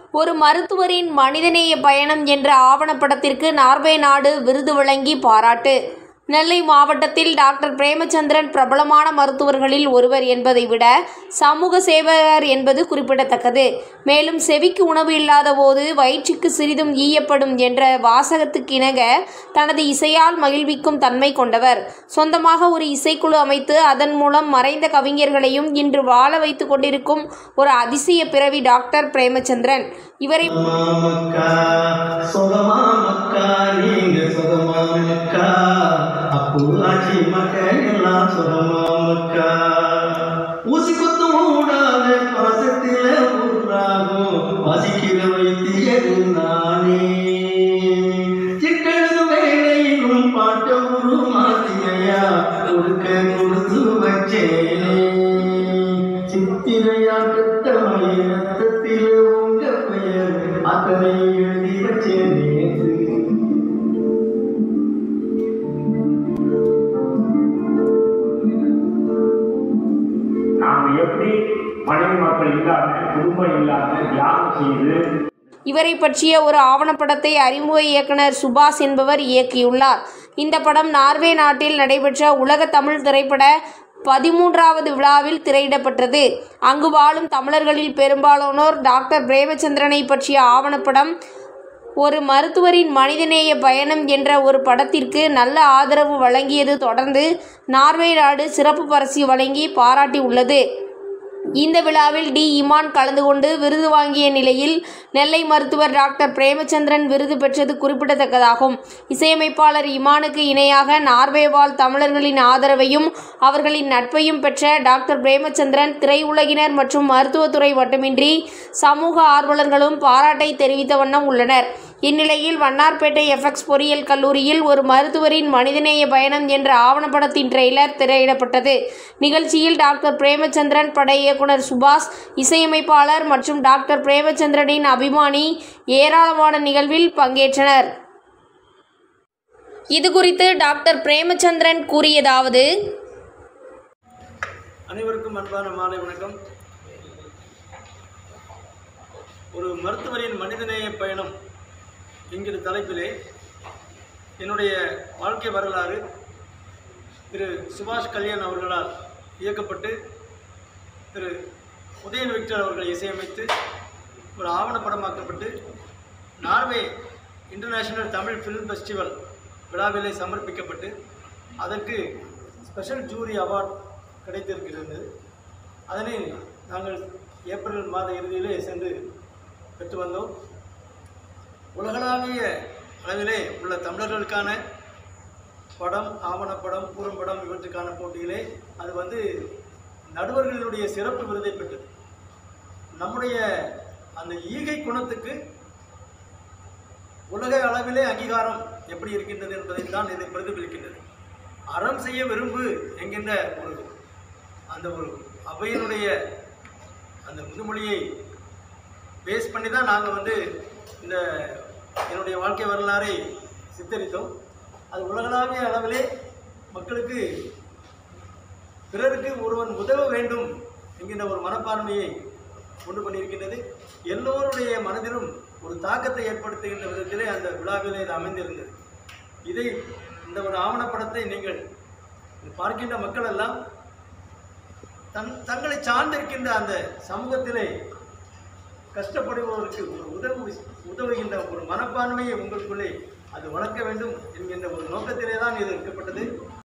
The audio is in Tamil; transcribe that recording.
ஒரு மருத்துவரின் மனிதநேய பயணம் என்ற ஆவணப்படத்திற்கு நார்வே நாடு விருது வழங்கி பாராட்டு நெல்லை மாவட்டத்தில் டாக்டர் பிரேமச்சந்திரன் பிரபலமான மருத்துவர்களில் ஒருவர் என்பதை விட சமூக சேவகர் என்பது குறிப்பிடத்தக்கது மேலும் செவிக்கு உணவு இல்லாத போது வயிற்றுக்கு சிறிதும் ஈயப்படும் என்ற வாசகத்துக்கு இணங்க தனது இசையால் மகிழ்விக்கும் தன்மை கொண்டவர் சொந்தமாக ஒரு இசைக்குழு அமைத்து அதன் மூலம் மறைந்த கவிஞர்களையும் இன்று வாழ வைத்துக் கொண்டிருக்கும் ஒரு அதிசய பிறவி டாக்டர் பிரேமச்சந்திரன் இவரை மக்கா சுகமாமக்கா நீங்க சுகமாமக்கா அப்பு ஆட்சி மக்கள் எல்லாம் சுகமாமக்கா ஊசி குத்தும் ஊடாத பாசத்தில உருளாகும் வாசிக்கிற வைத்தியது நானே சிக்கெழுது வேலையிலும் பாட்ட உரு மாத்திரையா கொடுக்க கொடுத்து வச்சேனே சித்திரையா பெத்தமைய ரத்தத்தில் உங்க பெயர் அத்தனை எழுதி வச்சேன் நேற்று நாம் எப்படி மனைவி மக்கள் இல்லாம குடும்பம் இல்லாம தியாகம் செய்து இவரை பற்றிய ஒரு ஆவணப்படத்தை அறிமுக இயக்குனர் சுபாஷ் என்பவர் இயக்கியுள்ளார் இந்த படம் நார்வே நாட்டில் நடைபெற்ற உலக தமிழ் திரைப்பட பதிமூன்றாவது விழாவில் திரையிடப்பட்டது அங்கு வாழும் தமிழர்களில் பெரும்பாலானோர் டாக்டர் பிரேமச்சந்திரனை பற்றிய ஆவணப்படம் ஒரு மருத்துவரின் மனிதநேய பயணம் என்ற ஒரு படத்திற்கு நல்ல ஆதரவு வழங்கியது தொடர்ந்து நார்வே நாடு சிறப்பு பரிசு வழங்கி பாராட்டியுள்ளது இந்த விழாவில் டி இமான் கலந்து கொண்டு விருது வாங்கிய நிலையில் நெல்லை மருத்துவர் டாக்டர் பிரேமச்சந்திரன் விருது பெற்றது குறிப்பிடத்தக்கதாகும் இசையமைப்பாளர் இமானுக்கு இணையாக நார்வே வாழ் தமிழர்களின் ஆதரவையும் அவர்களின் நட்பையும் பெற்ற டாக்டர் பிரேமச்சந்திரன் திரையுலகினர் மற்றும் மருத்துவத்துறை மட்டுமின்றி சமூக ஆர்வலர்களும் பாராட்டை தெரிவித்த வண்ணம் உள்ளனர் இந்நிலையில் வண்ணார்பேட்டை எஃப்எக்ஸ் பொறியியல் கல்லூரியில் ஒரு மருத்துவரின் மனிதநேய பயணம் என்ற ஆவணப்படத்தின் ட்ரெய்லர் திரையிடப்பட்டது நிகழ்ச்சியில் டாக்டர் பிரேமச்சந்திரன் பட இயக்குனர் சுபாஷ் இசையமைப்பாளர் மற்றும் டாக்டர் பிரேமச்சந்திரனின் அபிமானி ஏராளமான நிகழ்வில் பங்கேற்றனர் இது குறித்து டாக்டர் பிரேமச்சந்திரன் கூறியதாவது அனைவருக்கும் அன்பான மாலை வணக்கம் ஒரு மருத்துவரின் மனிதநேய பயணம் என்கிற தலைப்பிலே என்னுடைய வாழ்க்கை வரலாறு திரு சுபாஷ் கல்யாண் அவர்களால் இயக்கப்பட்டு திரு உதயன் விக்டர் அவர்கள் இசையமைத்து ஒரு ஆவணப்படமாக்கப்பட்டு Norway international Tamil film festival விழாவிலே சமர்ப்பிக்கப்பட்டு அதற்கு ஸ்பெஷல் ஜூரி அவார்ட் கிடைத்திருக்கிறது அதனை நாங்கள் ஏப்ரல் மாத இறுதியிலே சென்று பெற்று வந்தோம் உலகளாவிய அளவிலே உள்ள தமிழர்களுக்கான படம் ஆவணப்படம் குறும்படம் இவற்றுக்கான போட்டியிலே அது வந்து நடுவர்களுடைய சிறப்பு விருதை பெற்றது நம்முடைய அந்த ஈகை குணத்துக்கு உலக அளவிலே அங்கீகாரம் எப்படி இருக்கின்றது என்பதை தான் இதை பிரதிபலிக்கின்றது அறம் செய்ய விரும்பு என்கின்ற ஒரு அந்த ஒரு அவையினுடைய அந்த முதுமொழியை பேஸ் பண்ணி தான் நாங்கள் வந்து இந்த என்னுடைய வாழ்க்கை வரலாறை சித்தரித்தோம் அது உலகளாவிய அளவிலே மக்களுக்கு பிறருக்கு ஒருவன் உதவ வேண்டும் என்கின்ற ஒரு மனப்பான்மையை கொண்டு பண்ணியிருக்கின்றது எல்லோருடைய மனதிலும் ஒரு தாக்கத்தை ஏற்படுத்துகின்ற விதத்திலே அந்த விழாவிலே இது அமைந்திருந்தது இதை இந்த ஒரு ஆவணப்படத்தை நீங்கள் பார்க்கின்ற மக்கள் எல்லாம் தன் தங்களை சார்ந்திருக்கின்ற அந்த சமூகத்திலே கஷ்டப்படுபவருக்கு ஒரு உதவு உதவுகின்ற ஒரு மனப்பான்மையை உங்களுக்குள்ளே அது வளர்க்க வேண்டும் என்கின்ற ஒரு நோக்கத்திலே தான் இது இருக்கப்பட்டது